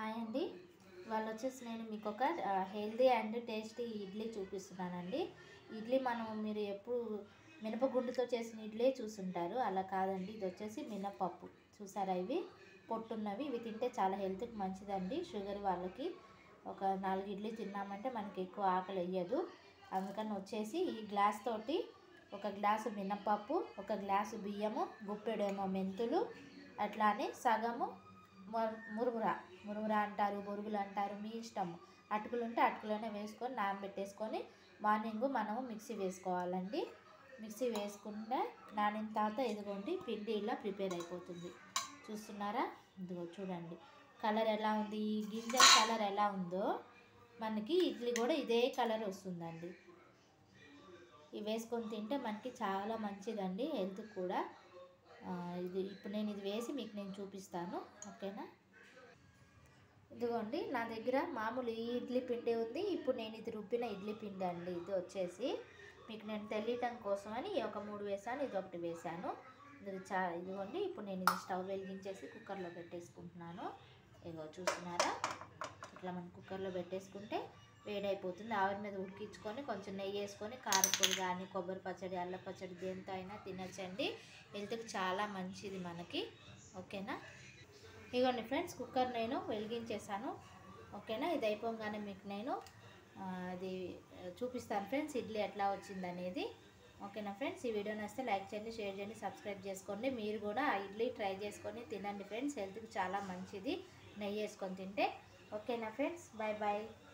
hi అండి వాళ్ళు వచ్చేసి నేను మీకు ఒక హెల్దీ అండ్ టేస్టీ ఇడ్లీ చూపిస్తున్నానండి ఇడ్లీ మనం మీరు ఎప్పుడు మినపగుండుతో చేసిన ఇడ్లీ చూసుంటారు అలా కాదండి ఇది వచ్చేసి మినపప్పు చూసారా ఇవి పొట్టున్నవి ఇవి తింటే చాలా హెల్త్కి మంచిదండి షుగర్ వాళ్ళకి ఒక నాలుగు ఇడ్లీ తిన్నామంటే మనకి ఎక్కువ ఆకలి వేయదు అందుకని వచ్చేసి ఈ గ్లాస్ తోటి ఒక గ్లాసు మినపప్పు ఒక గ్లాసు బియ్యము గుప్పెడేమో మెంతులు అట్లానే సగము మ- మురుగురా మురుగురా అంటారు బొరుగులు అంటారు మీ ఇష్టం అటుకులు ఉంటే అటుకులోనే వేసుకొని నానబెట్టేసుకొని మార్నింగ్ మనము మిక్సీ వేసుకోవాలండి మిక్సీ వేసుకుంటే నానిన తర్వాత ఇదిగోండి పిండి ఇలా ప్రిపేర్ అయిపోతుంది చూస్తున్నారా ఇదిగో చూడండి కలర్ ఎలా ఉంది ఈ గింజల కలర్ ఎలా ఉందో మనకి ఇడ్లీ కూడా ఇదే కలర్ వస్తుందండి ఇవి వేసుకొని తింటే మనకి చాలా మంచిదండి హెల్త్ కూడా ఆ, ఇది ఇప్పుడు నేను ఇది వేసి మీకు నేను చూపిస్తాను ఓకేనా ఇదిగోండి నా దగ్గర మామూలు ఈ ఇడ్లీ పిండి ఉంది ఇప్పుడు నేను ఇది రుబ్బిన ఇడ్లీ పిండి అండి ఇది వచ్చేసి మీకు నేను తెలియటం కోసం అని ఒక మూడు వేసాను ఇది ఒకటి వేసాను ఇది చా ఇదిగోండి ఇప్పుడు నేను ఇది స్టవ్ వెలిగించేసి కుక్కర్లో పెట్టేసుకుంటున్నాను ఇదిగో చూస్తున్నారా ఇట్లా మనం కుక్కర్లో పెట్టేసుకుంటే వేడైపోతుంది ఆవిరి మీద ఉడికించుకొని కొంచెం నెయ్యి వేసుకొని కారపొడి కానీ కొబ్బరి పచ్చడి అల్ల పచ్చడి దేంతో అయినా తినచ్చండి హెల్త్కి చాలా మంచిది మనకి ఓకేనా ఇదిగోండి ఫ్రెండ్స్ కుక్కర్ నేను వెలిగించేసాను ఓకేనా ఇది అయిపోగానే మీకు నేను ఆ, అది ఆ, చూపిస్తాను ఫ్రెండ్స్ ఇడ్లీ ఎట్లా వచ్చిందనేది ఓకేనా ఫ్రెండ్స్ ఈ వీడియో నచ్చితే లైక్ చేయండి షేర్ చేయండి సబ్స్క్రైబ్ చేసుకోండి మీరు కూడా ఆ ఇడ్లీ ట్రై చేసుకొని తినండి ఫ్రెండ్స్ హెల్త్కి చాలా మంచిది నెయ్యి వేసుకొని తింటే ఓకేనా ఫ్రెండ్స్ బాయ్ బాయ్